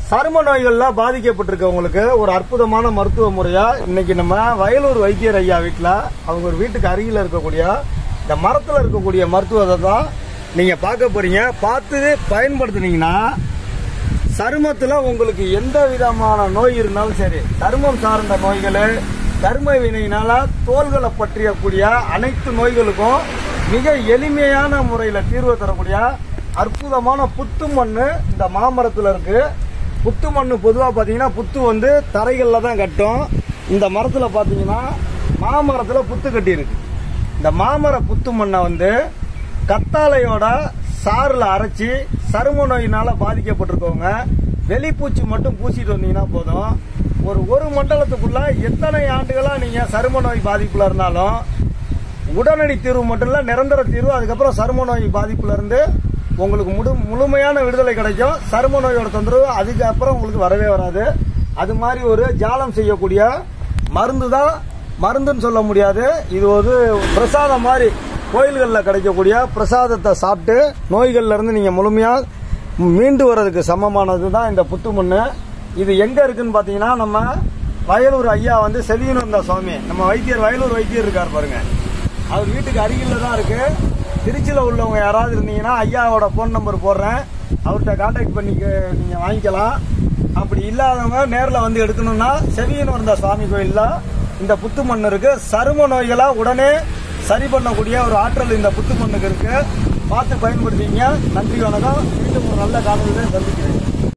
சரும நோய்கள்ல பாதிக்கப்பட்டிருக்கவங்களுக்கு ஒரு அற்புதமான மருத்துவ முறையா இன்னைக்கு நம்ம வயலூர் வைத்தியர் ஐயா வீட்டில் அவங்க ஒரு வீட்டுக்கு அருகில் இருக்கக்கூடிய இந்த மரத்தில் இருக்கக்கூடிய மருத்துவத்தை தான் நீங்க பார்க்க போறீங்க பார்த்து பயன்படுத்துனீங்கன்னா சருமத்தில் உங்களுக்கு எந்த விதமான நோய் இருந்தாலும் சரி சருமம் சார்ந்த நோய்கள் கரும வினையினால தோள்களை பற்றியக்கூடிய அனைத்து நோய்களுக்கும் மிக எளிமையான முறையில் தீர்வு தரக்கூடிய அற்புதமான புத்து மண்ணு இந்த மாமரத்தில் இருக்கு புத்து மண்ணு பொதுவாக பார்த்தீங்கன்னா புத்து வந்து தரைகளில் தான் கட்டும் இந்த மரத்தில் பார்த்தீங்கன்னா மாமரத்தில் புத்து கட்டி இருக்கு இந்த மாமர புத்து மண்ணை வந்து கத்தாழையோட சாறுல அரைச்சி சரும நோயினால பாதிக்கப்பட்டிருக்கவங்க வெளிப்பூச்சி மட்டும் பூசிட்டு வந்தீங்கன்னா போதும் ஒரு ஒரு மண்டலத்துக்குள்ள எத்தனை ஆண்டுகளா நீங்க சரும நோய் பாதிப்புல இருந்தாலும் உடனடி தீர்வு மட்டும் இல்ல நிரந்தர தீர்வு அதுக்கப்புறம் சரும நோய் பாதிப்புல இருந்து உங்களுக்கு முழு முழுமையான விடுதலை கிடைக்கும் சரும நோயோட தொந்தரவு அதுக்கப்புறம் உங்களுக்கு வரவே வராது அது மாதிரி ஒரு ஜாலம் செய்யக்கூடிய மருந்து தான் மருந்துன்னு சொல்ல முடியாது இது ஒரு பிரசாதம் மாதிரி கோயில்களில் கிடைக்கக்கூடிய பிரசாதத்தை சாப்பிட்டு நோய்கள்ல இருந்து நீங்க முழுமையா மீண்டு வர்றதுக்கு சமமானது தான் இந்த புத்து மண்ணு இது எங்க இருக்குன்னு பாத்தீங்கன்னா நம்ம வயலூர் ஐயா வந்து செவியனந்த சுவாமி நம்ம வைத்தியர் வயலூர் வைத்தியர் இருக்கார் பாருங்க அவர் வீட்டுக்கு அருகில் தான் இருக்கு திருச்சியில் உள்ளவங்க யாராவது இருந்தீங்கன்னா ஐயாவோட ஃபோன் நம்பர் போடுறேன் அவர்கிட்ட கான்டாக்ட் பண்ணி கே- நீங்க வாங்கிக்கலாம் அப்படி இல்லாதவங்க நேரில் வந்து எடுக்கணும்னா செவியன் வந்த சுவாமி கோயில்ல இந்த புத்து மண் இருக்கு சரும நோய்களை உடனே சரி பண்ணக்கூடிய ஒரு ஆற்றல் இந்த புத்து மண்ணுக்கு இருக்கு பார்த்து பயன்படுத்திங்க நன்றி வணக்கம் மீண்டும் ஒரு நல்ல காணொலியை சந்திக்கிறேன்